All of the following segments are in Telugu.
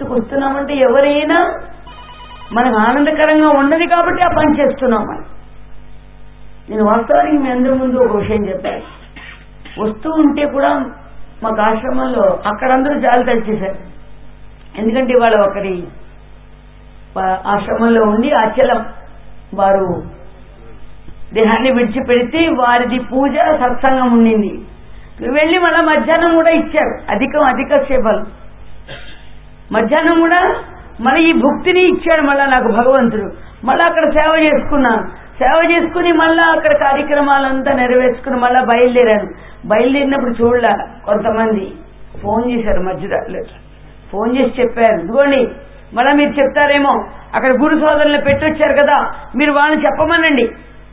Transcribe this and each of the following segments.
వస్తున్నామంటే ఎవరైనా మనకు ఆనందకరంగా ఉన్నది కాబట్టి ఆ పని చేస్తున్నాం మనం నేను వాస్తవానికి మీ అందరి ముందు ఒక విషయం చెప్పాను వస్తూ ఉంటే కూడా మాకు ఆశ్రమంలో అక్కడందరూ జాలి తడిచేశారు ఎందుకంటే ఇవాళ ఒకరి వా- ఆశ్రమంలో ఉండి అచలం వారు దేహాన్ని విడిచిపెడితే వారిది పూజ సత్సంగం ఉండింది వెళ్ళి మళ్ళా మధ్యాహ్నం కూడా ఇచ్చారు అధికం అధిక సేవలు మధ్యాహ్నం కూడా మన ఈ భుక్తిని ఇచ్చాడు మళ్ళా నాకు భగవంతుడు మళ్ళా అక్కడ సేవ చేసుకున్నాను సేవ చేసుకుని మళ్ళా అక్కడ కార్యక్రమాలంతా నెరవేర్చుకుని మళ్ళా బయలుదేరాను బయలుదేరినప్పుడు చూడలే కొంతమంది ఫోన్ చేశారు మధ్యలో ఫోన్ చేసి చెప్పారు ఇదిగోండి మళ్ళా మీరు చెప్తారేమో అక్కడ గురు సోదరులు పెట్టొచ్చారు కదా మీరు వాళ్ళని చెప్పమనండి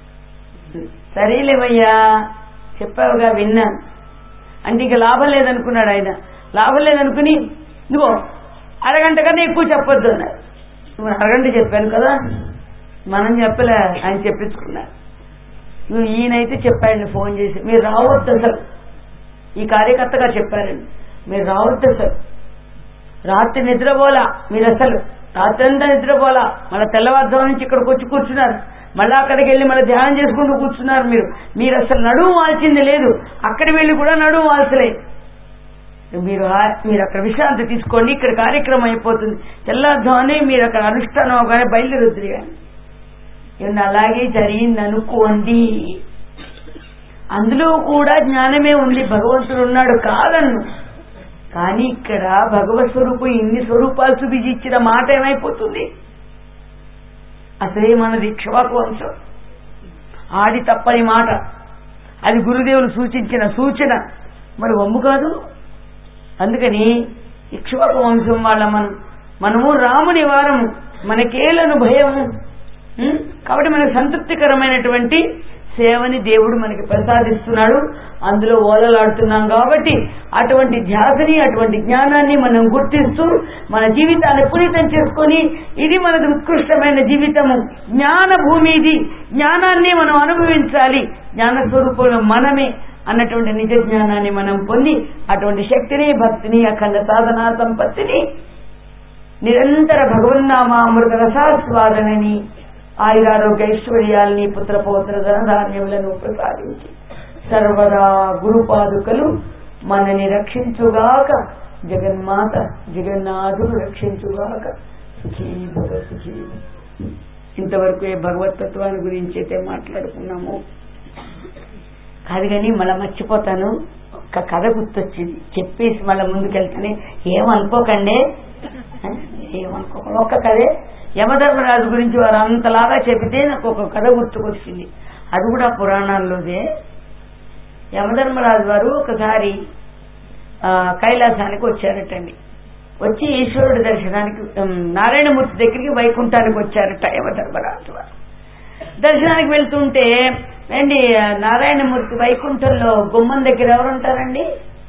సరేలేవయ్యా చెప్పావుగా విన్నాను అంటే ఇక లాభం లేదనుకున్నాడు ఆయన లాభం లేదనుకుని ఇదిగో అరగంట కన్నా ఎక్కువ చెప్పొద్దు అన్నారు ఇప్పుడు అరగంట చెప్పాను కదా మనం చెప్పలే ఆయన చెప్పించుకున్నారు నువ్వు ఈయనైతే చెప్పాడండి ఫోన్ చేసి మీరు రావద్దు అసలు ఈ కార్యకర్తగా చెప్పారండి మీరు రావద్దు అసలు రాత్రి నిద్రపోలా మీరు అసలు రాత్రి అంతా నిద్రపోలా మళ్ళీ తెల్లవారుజాము నుంచి ఇక్కడికి వచ్చి కూర్చున్నారు మళ్ళీ అక్కడికి వెళ్ళి మళ్ళీ ధ్యానం చేసుకుంటూ కూర్చున్నారు మీరు మీరు అసలు నడుము వాల్చింది లేదు అక్కడ వెళ్ళి కూడా నడుము వాల్చలే మీరు హా- మీరు అక్కడ విశ్రాంతి తీసుకోండి ఇక్కడ కార్యక్రమం అయిపోతుంది తెల్లవారుజామునే మీరు అక్కడ అనుష్ఠానం అవగానే బయలుదేరుద్ది కానీ ఏమన్నా అలాగే జరిగింది అనుకోండి అందులో కూడా జ్ఞానమే ఉంది భగవంతుడు ఉన్నాడు కాదన్ను కానీ ఇక్కడ భగవత్ స్వరూపం ఇన్ని స్వరూపాలు చూపించిన మాట ఏమైపోతుంది అసలే మనది ఇక్ష్వాకు వంశం ఆడి తప్పని మాట అది గురుదేవులు సూచించిన సూచన మరి వమ్ము కాదు అందుకని ఇక్ష్వాకు వంశం వాళ్ళ మనం మనము రాముని వారము మనకేలను భయము ఉం? కాబట్టి మనకు సంతృప్తికరమైనటువంటి సేవని దేవుడు మనకి ప్రసాదిస్తున్నాడు అందులో ఓలలాడుతున్నాం కాబట్టి అటువంటి ధ్యాసని అటువంటి జ్ఞానాన్ని మనం గుర్తిస్తూ మన జీవితాన్ని పునీతం చేసుకొని ఇది మనది ఉత్కృష్టమైన జీవితము జ్ఞాన భూమి ఇది జ్ఞానాన్ని మనం అనుభవించాలి జ్ఞాన స్వరూపంలో మనమే అన్నటువంటి నిజ జ్ఞానాన్ని మనం పొంది అటువంటి శక్తిని భక్తిని అఖండ సాధనా సంపత్తిని నిరంతర భగవన్నామామృత రసాస్వాదనని ఆయురారోగ్య ఐశ్వర్యాల్ని పుత్ర పౌత్ర ధనధాన్యములను ప్రసాదించి సర్వదా గురుపాదుకలు మనని రక్షించుగాక జగన్మాత జగన్నాథుడు రక్షించుగాక సుఖీ భవ సుఖీ భవ. ఇంతవరకు ఏ భగవతత్వాన్ని గురించి అయితే మాట్లాడుకున్నాము కాదు కానీ మళ్ళీ మర్చిపోతాను ఒక్క కథ గుర్తొచ్చింది చెప్పేసి మళ్ళీ ముందుకెళ్తానే ఏమనుకోకండి ఆ? ఏమనుకోకండి ఒక్క కథే యమధర్మరాజు గురించి వారు అంతలాగా చెబితే నాకు ఒక కథ గుర్తుకొచ్చింది అది కూడా పురాణాల్లోదే యమధర్మరాజు వారు ఒకసారి ఆ, కైలాసానికి వచ్చారటండి వచ్చి ఈశ్వరుడి దర్శనానికి ఉమ్, నారాయణమూర్తి దగ్గరికి వైకుంఠానికి వచ్చారట యమధర్మరాజు వారు దర్శనానికి వెళ్తుంటే అండి నారాయణమూర్తి వైకుంఠంలో గుమ్మం దగ్గర ఎవరు ఉంటారండి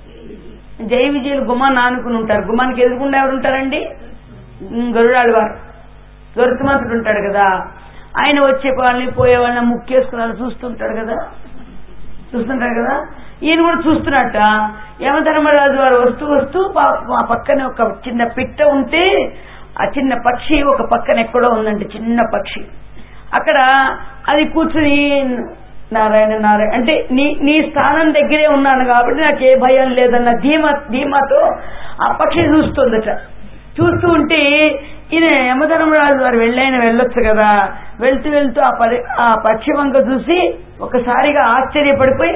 జై విజయులు గుమ్మాన్ని ఆనుకుని ఉంటారు గుమ్మానికి ఎదురుకుండా ఎవరు ఉంటారండి ఉమ్, గరుడాడు వారు గరుత్మంతుడు ఉంటాడు కదా ఆయన వచ్చే వాళ్ళని పోయే వాళ్ళని ముక్కేసుకుని చూస్తుంటాడు కదా చూస్తుంటాడు కదా ఈయన కూడా చూస్తున్నట్ట యమధర్మరాజు వారు వస్తూ వస్తూ పా- మా పక్కన ఒక చిన్న పిట్ట ఉంటే ఆ చిన్న పక్షి ఒక పక్కన ఎక్కడో ఉందండి చిన్న పక్షి అక్కడ అది కూర్చుని నారాయణ నారాయణ అంటే నీ నీ స్థానం దగ్గరే ఉన్నాను కాబట్టి నాకు ఏ భయం లేదన్న ధీమా ధీమాతో ఆ పక్షి చూస్తుందట చూస్తూ ఉంటే ఈయన యమధర్మరాజు వారు వెళ్ళైన వెళ్ళొచ్చు కదా వెళ్తూ వెళ్తూ ఆ పరి ఆ పక్షి వంక చూసి ఒకసారిగా ఆశ్చర్యపడిపోయి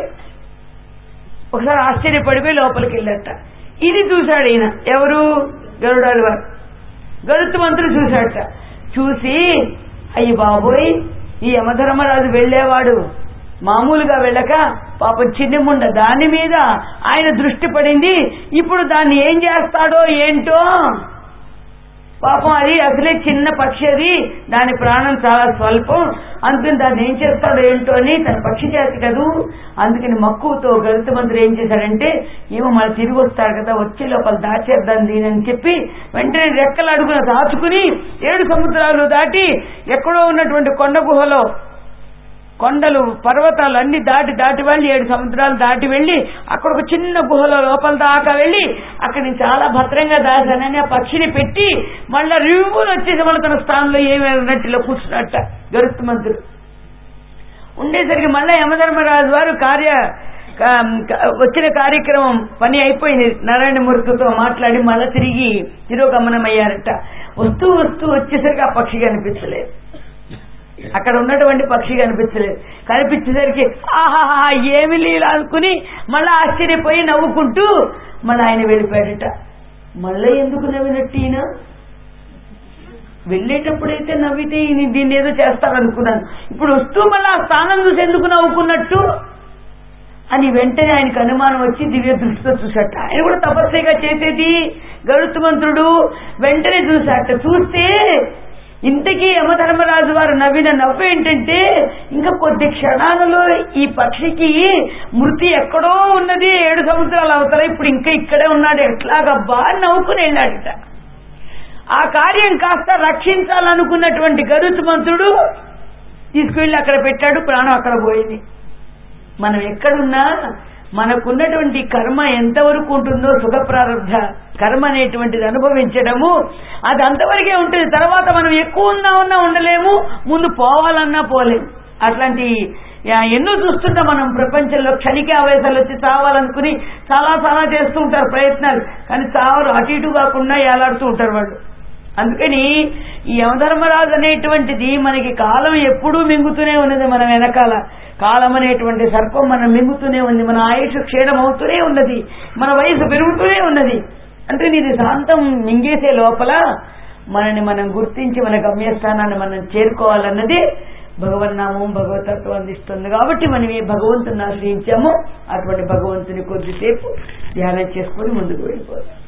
ఒకసారి ఆశ్చర్యపడిపోయి లోపలికి వెళ్ళట ఇది చూశాడు ఈయన ఎవరు గరుడాలు వారు గరుత్తు మంత్రులు చూశాడట చూసి అయ్యి బాబోయ్ ఈ యమధర్మరాజు వెళ్ళేవాడు మామూలుగా వెళ్ళక పాపం చిన్నముండ దాని మీద ఆయన దృష్టి పడింది ఇప్పుడు దాన్ని ఏం చేస్తాడో ఏంటో పాపం అది అసలే చిన్న పక్షి అది దాని ప్రాణం చాలా స్వల్పం అందుకని దాన్ని ఏం చేస్తాడో ఏంటో అని తన పక్షి జాతి కదూ అందుకని మక్కువతో గరుత మంత్రి ఏం చేశాడంటే ఏమో మళ్ళీ తిరిగి వస్తాడు కదా వచ్చే లోపల దాచేద్దాం దీని అని చెప్పి వెంటనే రెక్కలు అడుగున దాచుకుని ఏడు సముద్రాలు దాటి ఎక్కడో ఉన్నటువంటి కొండ గుహలో కొండలు పర్వతాలు అన్ని దాటి దాటి వెళ్ళి ఏడు సముద్రాలు దాటి వెళ్ళి అక్కడ ఒక చిన్న గుహలో లోపల దాకా వెళ్ళి అక్కడి నుంచి చాలా భద్రంగా దాచానని ఆ పక్షిని పెట్టి మళ్ళా రివ్యూలు వచ్చేసి మళ్ళీ తన స్థానంలో ఏమీ ఉన్నట్టులో కూర్చున్నట్ట గరుత్మంతుడు ఉండేసరికి మళ్ళా యమధర్మరాజు వారు కార్య క- క- వచ్చిన కార్యక్రమం పని అయిపోయింది నారాయణమూర్తితో మాట్లాడి మళ్ళా తిరిగి తిరోగమనమయ్యారట వస్తూ వస్తూ వచ్చేసరికి ఆ పక్షి కనిపించలేదు అక్కడ ఉన్నటువంటి పక్షి కనిపించలేదు కనిపించేసరికి ఆహాహా ఏమి లీల అనుకుని మళ్ళా ఆశ్చర్యపోయి నవ్వుకుంటూ మళ్ళీ ఆయన వెళ్ళిపోయాడట మళ్ళీ ఎందుకు నవ్వినట్టు ఈయన వెళ్ళేటప్పుడైతే నవ్వితే ఈయన దీన్ని ఏదో చేస్తారనుకున్నాను ఇప్పుడు వస్తూ మళ్ళీ ఆ స్థానం చూసి ఎందుకు నవ్వుకున్నట్టు అని వెంటనే ఆయనకు అనుమానం వచ్చి దివ్య దృష్టితో చూశాట ఆయన కూడా తపస్సుగా చేసేది గరుత్మంతుడు వెంటనే చూశాట చూస్తే ఇంతకీ యమధర్మరాజు వారు నవ్విన నవ్వు ఏంటంటే ఇంకా కొద్ది క్షణాలలో ఈ పక్షికి మృతి ఎక్కడో ఉన్నది ఏడు సంవత్సరాలు అవతల ఇప్పుడు ఇంకా ఇక్కడే ఉన్నాడు ఎట్లాగబ్బా అని నవ్వుకుని వెళ్ళాడట ఆ కార్యం కాస్త రక్షించాలనుకున్నటువంటి గరుత్మంతుడు తీసుకువెళ్ళి అక్కడ పెట్టాడు ప్రాణం అక్కడ పోయింది మనం ఎక్కడున్నా మనకున్నటువంటి కర్మ ఎంతవరకు ఉంటుందో సుఖ ప్రారంభ కర్మ అనేటువంటిది అనుభవించడము అది అంతవరకే ఉంటుంది తర్వాత మనం ఎక్కువ ఉన్నా ఉన్నా ఉండలేము ముందు పోవాలన్నా పోలేము అట్లాంటి యా, ఎన్నో చూస్తుంటాం మనం ప్రపంచంలో క్షణిక ఆవేశాలు వచ్చి చావాలనుకుని చాలా చాలా చేస్తూ ఉంటారు ప్రయత్నాలు కానీ చావరు అటు ఇటు కాకుండా ఏలాడుతూ ఉంటారు వాళ్ళు అందుకని ఈ యమధర్మరాజు అనేటువంటిది మనకి కాలం ఎప్పుడూ మింగుతూనే ఉన్నది మన వెనకాల కాలం అనేటువంటి సర్పం మనం మింగుతూనే ఉంది మన ఆయుష్ క్షీణం అవుతూనే ఉన్నది మన వయసు పెరుగుతూనే ఉన్నది అంటే ఇది శాంతం మింగేసే లోపల మనని మనం గుర్తించి మన గమ్యస్థానాన్ని మనం చేరుకోవాలన్నది భగవన్నామం భగవతత్వం అందిస్తుంది కాబట్టి మనం ఏ భగవంతుని ఆశ్రయించామో అటువంటి భగవంతుని కొద్దిసేపు ధ్యానం చేసుకొని ముందుకు వెళ్ళిపోతాం